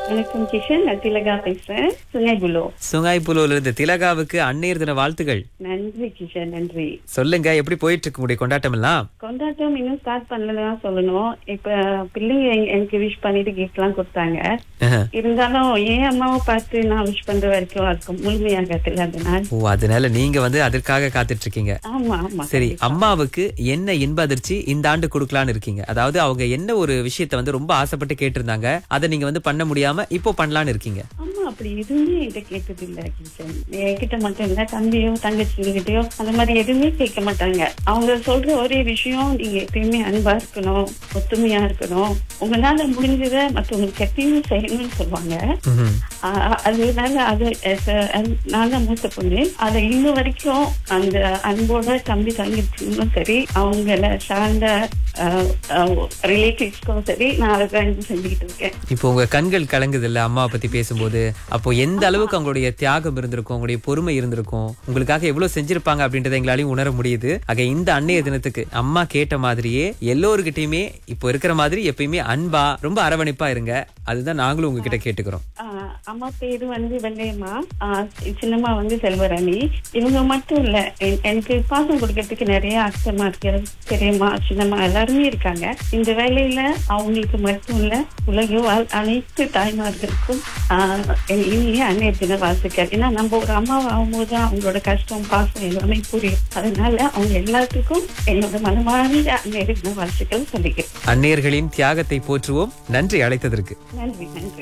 வணக்கம் கிஷன் நான் திலகா பேசுறேன் சுங்கைபுலோ சுங்காய்புலூர்ல இருந்து திலகாவுக்கு அன்னையர் தின வாழ்த்துகள் நன்றி கிஷன் நன்றி சொல்லுங்க எப்படி போயிட்டு இருக்கு உங்களுடைய கொண்டாட்டம் எல்லாம் கொண்டாட்டம் இன்னும் ஸ்டார்ட் பண்ணலதான் சொல்லணும் இப்ப பிள்ளைங்க எங்க- எனக்கு விஷ் பண்ணிட்டு கிஃப்ட் எல்லாம் கொடுத்தாங்க ஆஹா. இருந்தாலும் என் அம்மாவை பார்த்து நான் விஷ் பண்ற வரைக்கும் இருக்கும் முழுமையாகத்துல அந்த நாள் ஓ அதனால நீங்க வந்து அதற்காக காத்துட்டு இருக்கீங்க ஆமா ஆமா சரி கண்டிப்பா. அம்மாவுக்கு என்ன இன்ப அதிர்ச்சி இந்த ஆண்டு கொடுக்கலான்னு இருக்கீங்க அதாவது அவங்க என்ன ஒரு விஷயத்த வந்து ரொம்ப ஆசைப்பட்டு கேட்டிருந்தாங்க அதை நீங்க வந்து பண்ண முடியாம இப்போ பண்ணலான்னு இருக்கீங்க ஆமா அப்படி எதுவுமே என்கிட்ட கேட்டது இல்ல கிஷன் என்கிட்ட மட்டும் இல்ல தம்பியோ தங்கச்சிகிட்டயோ அந்த மாதிரி எதுவுமே கேட்க மாட்டாங்க அவங்க சொல்ற ஒரே விஷயம் நீங்க எப்பயுமே அன்பா இருக்கணும் ஒத்துமையா இருக்கணும் உங்களால முடிஞ்சதை மத்தவங்களுக்கு எப்பயும் செய்யணும்னு சொல்லுவாங்க ம்ஹும். ஆஹ் அதனால அது as a- as- நான் தான் மூத்த பொண்ணு அதை இன்னும் வரைக்கும் அந்த அன்போட தம்பி தங்கச்சிங்களும் சரி அவங்கள சார்ந்த ரிலேட்டிவ்ஸ்க்கும் சரி நான் அதை தான் செஞ்சுக்கிட்டு இருக்கேன் இப்போ உங்க கண்கள் கலங்குது இல்ல அம்மாவை பத்தி பேசும்போது அப்போ எந்த அளவுக்கு அவங்களுடைய தியாகம் இருந்திருக்கும் உங்களுடைய பொறுமை இருந்திருக்கும் உங்களுக்காக எவ்வளவு செஞ்சிருப்பாங்க அப்படின்றத எங்களாலையும் உணர முடியுது ஆக இந்த அன்னைய தினத்துக்கு அம்மா கேட்ட மாதிரியே எல்லோருகிட்டயுமே இப்போ இருக்கிற மாதிரி எப்பயுமே அன்பா ரொம்ப அரவணைப்பா இருங்க அதுதான் நாங்களும் உங்ககிட்ட கேட்டுக்கிறோம் ஆஹ் அம்மா பேரு வந்து வெள்ளையம்மா ஆஹ் சின்னம்மா வந்து செல்வராணி இவங்க மட்டும் இல்ல என்- எனக்கு பாசம் கொடுக்கறதுக்கு நிறைய அக்கமா இருக்கு பெரியம்மா சின்னம்மா எல்லாருமே இருக்காங்க இந்த வேலையில அவங்களுக்கு மட்டும் இல்ல உலக வாழ் அனைத்து தாய்மார்களுக்கும் ஆஹ் என் இனிய அன்னைய தின வாழ்த்துக்கள் ஏன்னா நம்ம ஒரு அம்மாவை ஆகும்போது தான் அவங்களோட கஷ்டம் பாசம் எல்லாமே புரியும் அதனால அவங்க எல்லாத்துக்கும் என்னோட மனமார்ந்த அன்னைய தின வாழ்த்துக்கள் சொல்லிக்கிறேன் அன்னையர்களின் தியாகத்தை போற்றுவோம் நன்றி அழைத்ததற்கு நன்றி நன்றி